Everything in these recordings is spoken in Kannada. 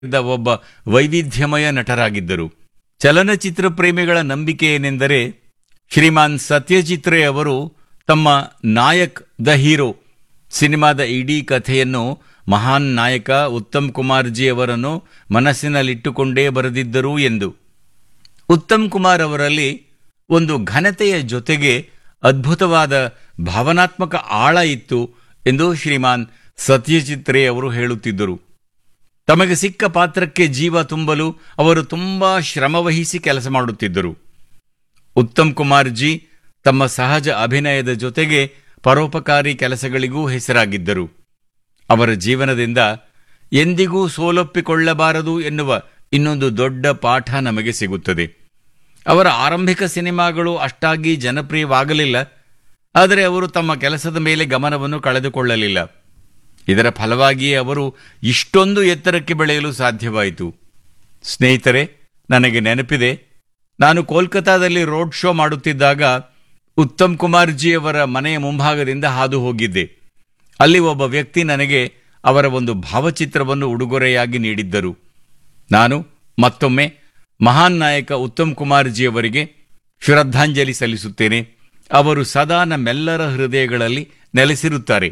ಇದ್ದ ಒಬ್ಬ ವೈವಿಧ್ಯಮಯ ನಟರಾಗಿದ್ದರು ಚಲನಚಿತ್ರ ಪ್ರೇಮಿಗಳ ನಂಬಿಕೆ ಏನೆಂದರೆ ಶ್ರೀಮಾನ್ ಸತ್ಯಜಿತ್ ರೇ ಅವರು ತಮ್ಮ ನಾಯಕ್ ದ ಹೀರೋ ಸಿನಿಮಾದ ಇಡೀ ಕಥೆಯನ್ನು ಮಹಾನ್ ನಾಯಕ ಉತ್ತಮ್ ಕುಮಾರ್ ಜಿ ಅವರನ್ನು ಮನಸ್ಸಿನಲ್ಲಿಟ್ಟುಕೊಂಡೇ ಬರೆದಿದ್ದರು ಎಂದು ಉತ್ತಮ್ ಕುಮಾರ್ ಅವರಲ್ಲಿ ಒಂದು ಘನತೆಯ ಜೊತೆಗೆ ಅದ್ಭುತವಾದ ಭಾವನಾತ್ಮಕ ಆಳ ಇತ್ತು ಎಂದು ಶ್ರೀಮಾನ್ ಸತ್ಯಜಿತ್ ರೇ ಅವರು ಹೇಳುತ್ತಿದ್ದರು ತಮಗೆ ಸಿಕ್ಕ ಪಾತ್ರಕ್ಕೆ ಜೀವ ತುಂಬಲು ಅವರು ತುಂಬಾ ಶ್ರಮವಹಿಸಿ ಕೆಲಸ ಮಾಡುತ್ತಿದ್ದರು ಉತ್ತಮ್ ಕುಮಾರ್ ಜಿ ತಮ್ಮ ಸಹಜ ಅಭಿನಯದ ಜೊತೆಗೆ ಪರೋಪಕಾರಿ ಕೆಲಸಗಳಿಗೂ ಹೆಸರಾಗಿದ್ದರು ಅವರ ಜೀವನದಿಂದ ಎಂದಿಗೂ ಸೋಲೊಪ್ಪಿಕೊಳ್ಳಬಾರದು ಎನ್ನುವ ಇನ್ನೊಂದು ದೊಡ್ಡ ಪಾಠ ನಮಗೆ ಸಿಗುತ್ತದೆ ಅವರ ಆರಂಭಿಕ ಸಿನಿಮಾಗಳು ಅಷ್ಟಾಗಿ ಜನಪ್ರಿಯವಾಗಲಿಲ್ಲ ಆದರೆ ಅವರು ತಮ್ಮ ಕೆಲಸದ ಮೇಲೆ ಗಮನವನ್ನು ಕಳೆದುಕೊಳ್ಳಲಿಲ್ಲ ಇದರ ಫಲವಾಗಿಯೇ ಅವರು ಇಷ್ಟೊಂದು ಎತ್ತರಕ್ಕೆ ಬೆಳೆಯಲು ಸಾಧ್ಯವಾಯಿತು ಸ್ನೇಹಿತರೆ ನನಗೆ ನೆನಪಿದೆ ನಾನು ಕೋಲ್ಕತಾದಲ್ಲಿ ರೋಡ್ ಶೋ ಮಾಡುತ್ತಿದ್ದಾಗ ಉತ್ತಮ್ ಕುಮಾರ್ ಜಿ ಅವರ ಮನೆಯ ಮುಂಭಾಗದಿಂದ ಹಾದು ಹೋಗಿದ್ದೆ ಅಲ್ಲಿ ಒಬ್ಬ ವ್ಯಕ್ತಿ ನನಗೆ ಅವರ ಒಂದು ಭಾವಚಿತ್ರವನ್ನು ಉಡುಗೊರೆಯಾಗಿ ನೀಡಿದ್ದರು ನಾನು ಮತ್ತೊಮ್ಮೆ ಮಹಾನ್ ನಾಯಕ ಉತ್ತಮ್ ಕುಮಾರ್ ಜಿ ಅವರಿಗೆ ಶ್ರದ್ಧಾಂಜಲಿ ಸಲ್ಲಿಸುತ್ತೇನೆ ಅವರು ಸದಾ ನಮ್ಮೆಲ್ಲರ ಹೃದಯಗಳಲ್ಲಿ ನೆಲೆಸಿರುತ್ತಾರೆ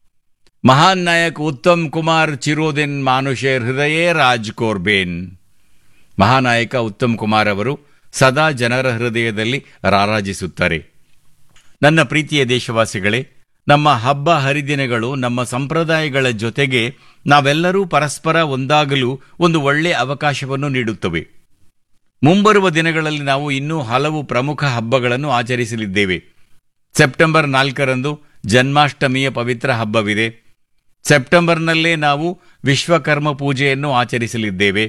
ಮಹಾನ್ ನಾಯಕ್ ಉತ್ತಮ್ ಕುಮಾರ್ ಚಿರೋದಿನ್ ಮಾನುಷೇರ್ ಹೃದಯೇ ರಾಜ್ ಕೋರ್ಬೇನ್ ಮಹಾನಾಯಕ ಉತ್ತಮ್ ಕುಮಾರ್ ಅವರು ಸದಾ ಜನರ ಹೃದಯದಲ್ಲಿ ರಾರಾಜಿಸುತ್ತಾರೆ ನನ್ನ ಪ್ರೀತಿಯ ದೇಶವಾಸಿಗಳೇ ನಮ್ಮ ಹಬ್ಬ ಹರಿದಿನಗಳು ನಮ್ಮ ಸಂಪ್ರದಾಯಗಳ ಜೊತೆಗೆ ನಾವೆಲ್ಲರೂ ಪರಸ್ಪರ ಒಂದಾಗಲು ಒಂದು ಒಳ್ಳೆ ಅವಕಾಶವನ್ನು ನೀಡುತ್ತವೆ ಮುಂಬರುವ ದಿನಗಳಲ್ಲಿ ನಾವು ಇನ್ನೂ ಹಲವು ಪ್ರಮುಖ ಹಬ್ಬಗಳನ್ನು ಆಚರಿಸಲಿದ್ದೇವೆ ಸೆಪ್ಟೆಂಬರ್ ನಾಲ್ಕರಂದು ಜನ್ಮಾಷ್ಟಮಿಯ ಪವಿತ್ರ ಹಬ್ಬವಿದೆ ಸೆಪ್ಟೆಂಬರ್ನಲ್ಲೇ ನಾವು ವಿಶ್ವಕರ್ಮ ಪೂಜೆಯನ್ನು ಆಚರಿಸಲಿದ್ದೇವೆ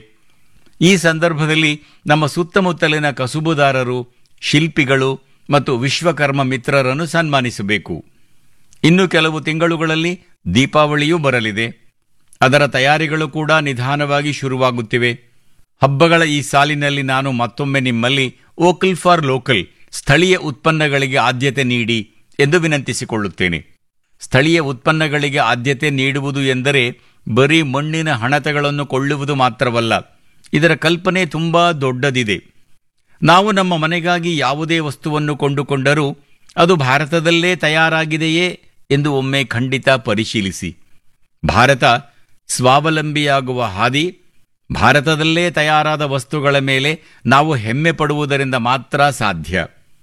ಈ ಸಂದರ್ಭದಲ್ಲಿ ನಮ್ಮ ಸುತ್ತಮುತ್ತಲಿನ ಕಸುಬುದಾರರು ಶಿಲ್ಪಿಗಳು ಮತ್ತು ವಿಶ್ವಕರ್ಮ ಮಿತ್ರರನ್ನು ಸನ್ಮಾನಿಸಬೇಕು ಇನ್ನು ಕೆಲವು ತಿಂಗಳುಗಳಲ್ಲಿ ದೀಪಾವಳಿಯೂ ಬರಲಿದೆ ಅದರ ತಯಾರಿಗಳು ಕೂಡ ನಿಧಾನವಾಗಿ ಶುರುವಾಗುತ್ತಿವೆ ಹಬ್ಬಗಳ ಈ ಸಾಲಿನಲ್ಲಿ ನಾನು ಮತ್ತೊಮ್ಮೆ ನಿಮ್ಮಲ್ಲಿ ವೋಕಲ್ ಫಾರ್ ಲೋಕಲ್ ಸ್ಥಳೀಯ ಉತ್ಪನ್ನಗಳಿಗೆ ಆದ್ಯತೆ ನೀಡಿ ಎಂದು ವಿನಂತಿಸಿಕೊಳ್ಳುತ್ತೇನೆ ಸ್ಥಳೀಯ ಉತ್ಪನ್ನಗಳಿಗೆ ಆದ್ಯತೆ ನೀಡುವುದು ಎಂದರೆ ಬರೀ ಮಣ್ಣಿನ ಹಣತೆಗಳನ್ನು ಕೊಳ್ಳುವುದು ಮಾತ್ರವಲ್ಲ ಇದರ ಕಲ್ಪನೆ ತುಂಬಾ ದೊಡ್ಡದಿದೆ ನಾವು ನಮ್ಮ ಮನೆಗಾಗಿ ಯಾವುದೇ ವಸ್ತುವನ್ನು ಕೊಂಡುಕೊಂಡರೂ ಅದು ಭಾರತದಲ್ಲೇ ತಯಾರಾಗಿದೆಯೇ ಎಂದು ಒಮ್ಮೆ ಖಂಡಿತ ಪರಿಶೀಲಿಸಿ ಭಾರತ ಸ್ವಾವಲಂಬಿಯಾಗುವ ಹಾದಿ ಭಾರತದಲ್ಲೇ ತಯಾರಾದ ವಸ್ತುಗಳ ಮೇಲೆ ನಾವು ಹೆಮ್ಮೆ ಪಡುವುದರಿಂದ ಮಾತ್ರ ಸಾಧ್ಯ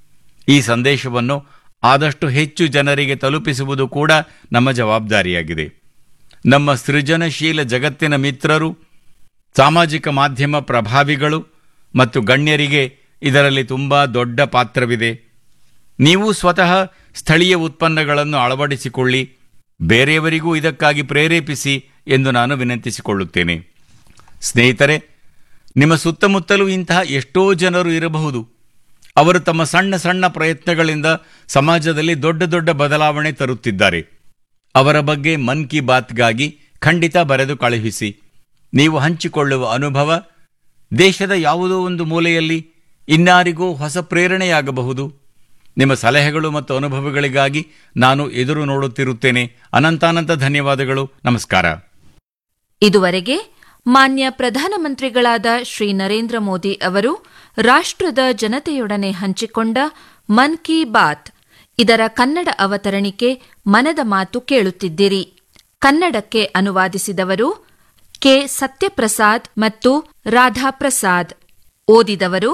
ಈ ಸಂದೇಶವನ್ನು ಆದಷ್ಟು ಹೆಚ್ಚು ಜನರಿಗೆ ತಲುಪಿಸುವುದು ಕೂಡ ನಮ್ಮ ಜವಾಬ್ದಾರಿಯಾಗಿದೆ ನಮ್ಮ ಸೃಜನಶೀಲ ಜಗತ್ತಿನ ಮಿತ್ರರು ಸಾಮಾಜಿಕ ಮಾಧ್ಯಮ ಪ್ರಭಾವಿಗಳು ಮತ್ತು ಗಣ್ಯರಿಗೆ ಇದರಲ್ಲಿ ತುಂಬಾ ದೊಡ್ಡ ಪಾತ್ರವಿದೆ ನೀವು ಸ್ವತಃ ಸ್ಥಳೀಯ ಉತ್ಪನ್ನಗಳನ್ನು ಅಳವಡಿಸಿಕೊಳ್ಳಿ ಬೇರೆಯವರಿಗೂ ಇದಕ್ಕಾಗಿ ಪ್ರೇರೇಪಿಸಿ ಎಂದು ನಾನು ವಿನಂತಿಸಿಕೊಳ್ಳುತ್ತೇನೆ ಸ್ನೇಹಿತರೆ ನಿಮ್ಮ ಸುತ್ತಮುತ್ತಲೂ ಇಂತಹ ಎಷ್ಟೋ ಜನರು ಇರಬಹುದು ಅವರು ತಮ್ಮ ಸಣ್ಣ ಸಣ್ಣ ಪ್ರಯತ್ನಗಳಿಂದ ಸಮಾಜದಲ್ಲಿ ದೊಡ್ಡ ದೊಡ್ಡ ಬದಲಾವಣೆ ತರುತ್ತಿದ್ದಾರೆ ಅವರ ಬಗ್ಗೆ ಮನ್ ಕಿ ಬಾತ್ಗಾಗಿ ಖಂಡಿತ ಬರೆದು ಕಳುಹಿಸಿ ನೀವು ಹಂಚಿಕೊಳ್ಳುವ ಅನುಭವ ದೇಶದ ಯಾವುದೋ ಒಂದು ಮೂಲೆಯಲ್ಲಿ ಇನ್ನಾರಿಗೂ ಹೊಸ ಪ್ರೇರಣೆಯಾಗಬಹುದು ನಿಮ್ಮ ಸಲಹೆಗಳು ಮತ್ತು ಅನುಭವಗಳಿಗಾಗಿ ನಾನು ಎದುರು ನೋಡುತ್ತಿರುತ್ತೇನೆ ಅನಂತಾನಂತ ಧನ್ಯವಾದಗಳು ನಮಸ್ಕಾರ ಇದುವರೆಗೆ ಮಾನ್ಯ ಪ್ರಧಾನಮಂತ್ರಿಗಳಾದ ಶ್ರೀ ನರೇಂದ್ರ ಮೋದಿ ಅವರು ರಾಷ್ಟ್ರದ ಜನತೆಯೊಡನೆ ಹಂಚಿಕೊಂಡ ಮನ್ ಕಿ ಬಾತ್ ಇದರ ಕನ್ನಡ ಅವತರಣಿಕೆ ಮನದ ಮಾತು ಕೇಳುತ್ತಿದ್ದಿರಿ ಕನ್ನಡಕ್ಕೆ ಅನುವಾದಿಸಿದವರು ಕೆ ಸತ್ಯಪ್ರಸಾದ್ ಮತ್ತು ರಾಧಾಪ್ರಸಾದ್ ಓದಿದವರು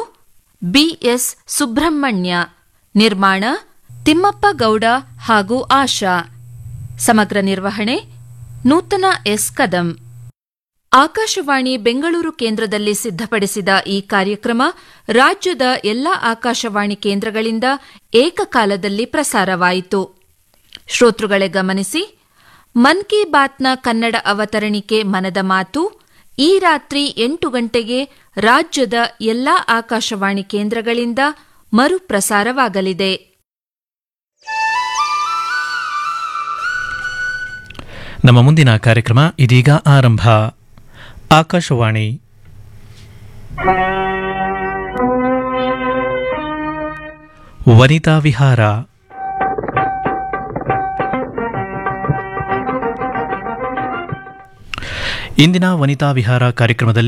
ಬಿಎಸ್ ಸುಬ್ರಹ್ಮಣ್ಯ ನಿರ್ಮಾಣ ತಿಮ್ಮಪ್ಪ ಗೌಡ ಹಾಗೂ ಆಶಾ ಸಮಗ್ರ ನಿರ್ವಹಣೆ ನೂತನ ಎಸ್ ಕದಂ ಆಕಾಶವಾಣಿ ಬೆಂಗಳೂರು ಕೇಂದ್ರದಲ್ಲಿ ಸಿದ್ಧಪಡಿಸಿದ ಈ ಕಾರ್ಯಕ್ರಮ ರಾಜ್ಯದ ಎಲ್ಲಾ ಆಕಾಶವಾಣಿ ಕೇಂದ್ರಗಳಿಂದ ಏಕಕಾಲದಲ್ಲಿ ಪ್ರಸಾರವಾಯಿತು ಶ್ರೋತೃಗಳೇ ಗಮನಿಸಿ ಮನ್ ಕಿ ಬಾತ್ನ ಕನ್ನಡ ಅವತರಣಿಕೆ ಮನದ ಮಾತು ಈ ರಾತ್ರಿ ಎಂಟು ಗಂಟೆಗೆ ರಾಜ್ಯದ ಎಲ್ಲಾ ಆಕಾಶವಾಣಿ ಕೇಂದ್ರಗಳಿಂದ ಮರುಪ್ರಸಾರವಾಗಲಿದೆ ನಮ್ಮ ಮುಂದಿನ ಕಾರ್ಯಕ್ರಮ ಇದೀಗ ಆರಂಭ ಆಕಾಶವಾಣಿ ವನಿತಾ ವಿಹಾರ ಇಂದಿನ ವನಿತಾ ವಿಹಾರ ಕಾರ್ಯಕ್ರಮದಲ್ಲಿ